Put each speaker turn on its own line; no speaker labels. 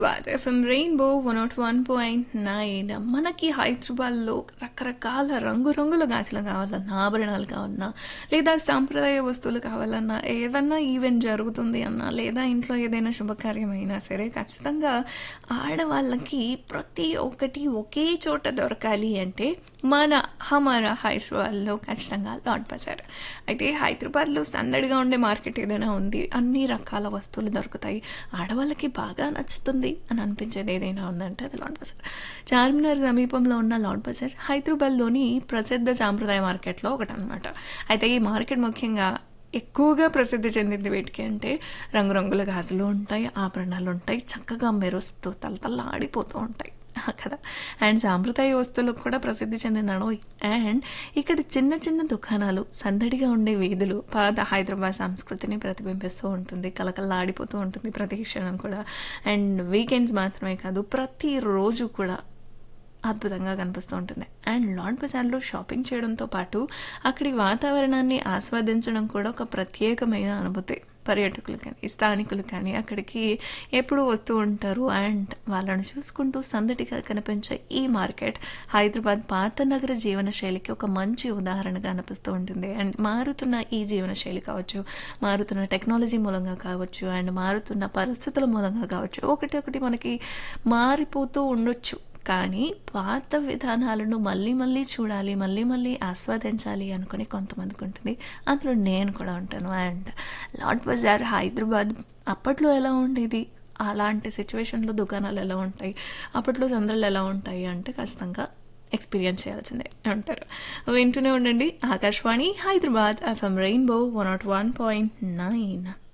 Hyderabad FM rainbow one nought one point nine మనకి హైదరాబాద్లో రకరకాల రంగురంగుల గాజులు కావాలన్నా ఆభరణాలు కావాలన్నా లేదా సాంప్రదాయ వస్తువులు కావాలన్నా ఏదన్నా ఈవెంట్ జరుగుతుంది అన్నా లేదా ఇంట్లో ఏదైనా శుభకార్యం అయినా సరే ఖచ్చితంగా ఆడవాళ్ళకి ప్రతి ఒక్కటి ఒకే చోట దొరకాలి అంటే మన హమారా హైదరాబాద్లో ఖచ్చితంగా లాడ్ బజార్ అయితే హైదరాబాద్లో సందడిగా ఉండే మార్కెట్ ఏదైనా ఉంది అన్ని రకాల వస్తువులు దొరుకుతాయి ఆడవాళ్ళకి బాగా నచ్చుతుంది అని అనిపించేది ఏదైనా ఉందంటే అది లాడ్ బజార్ చార్మినార్ సమీపంలో ఉన్న లాడ్ బజార్ హైదరాబాద్లోని ప్రసిద్ధ సాంప్రదాయ మార్కెట్లో ఒకటి అనమాట అయితే ఈ మార్కెట్ ముఖ్యంగా ఎక్కువగా ప్రసిద్ధి చెందింది వీటికి అంటే రంగురంగుల గాజులు ఉంటాయి ఆభరణాలు ఉంటాయి చక్కగా మెరుస్తూ తలతల్లా ఆడిపోతూ ఉంటాయి కదా అండ్ సాంప్రదాయ వస్తువులకు కూడా ప్రసిద్ధి చెందిందనో అండ్ ఇక్కడ చిన్న చిన్న దుకాణాలు సందడిగా ఉండే వీధులు పాత హైదరాబాద్ సంస్కృతిని ప్రతిబింబిస్తూ ఉంటుంది కలకల్లాడిపోతూ ఉంటుంది ప్రతి క్షణం కూడా అండ్ వీకెండ్స్ మాత్రమే కాదు ప్రతిరోజు కూడా అద్భుతంగా కనిపిస్తూ ఉంటుంది అండ్ లాడ్ బజార్లో షాపింగ్ చేయడంతో పాటు అక్కడి వాతావరణాన్ని ఆస్వాదించడం కూడా ఒక ప్రత్యేకమైన అనుభూతి పర్యాటకులు కానీ స్థానికులు కానీ అక్కడికి ఎప్పుడు వస్తూ ఉంటారు అండ్ వాళ్ళని చూసుకుంటూ సందడిగా కనిపించే ఈ మార్కెట్ హైదరాబాద్ పాత నగర జీవన శైలికి ఒక మంచి ఉదాహరణగా అనిపిస్తూ ఉంటుంది అండ్ మారుతున్న ఈ జీవన శైలి కావచ్చు మారుతున్న టెక్నాలజీ మూలంగా కావచ్చు అండ్ మారుతున్న పరిస్థితుల మూలంగా కావచ్చు ఒకటి ఒకటి మనకి మారిపోతూ ఉండొచ్చు కానీ పాత విధానాలను మళ్ళీ మళ్ళీ చూడాలి మళ్ళీ మళ్ళీ ఆస్వాదించాలి అనుకుని కొంతమందికి ఉంటుంది అందులో నేను కూడా ఉంటాను అండ్ లాడ్ బజార్ హైదరాబాద్ అప్పట్లో ఎలా ఉండేది అలాంటి సిచ్యువేషన్లో దుకాణాలు ఎలా ఉంటాయి అప్పట్లో సందళ్ళు ఎలా ఉంటాయి అంటే ఖచ్చితంగా ఎక్స్పీరియన్స్ చేయాల్సిందే అంటారు వింటూనే ఉండండి Akashvani Hyderabad FM rainbow one nought one point nine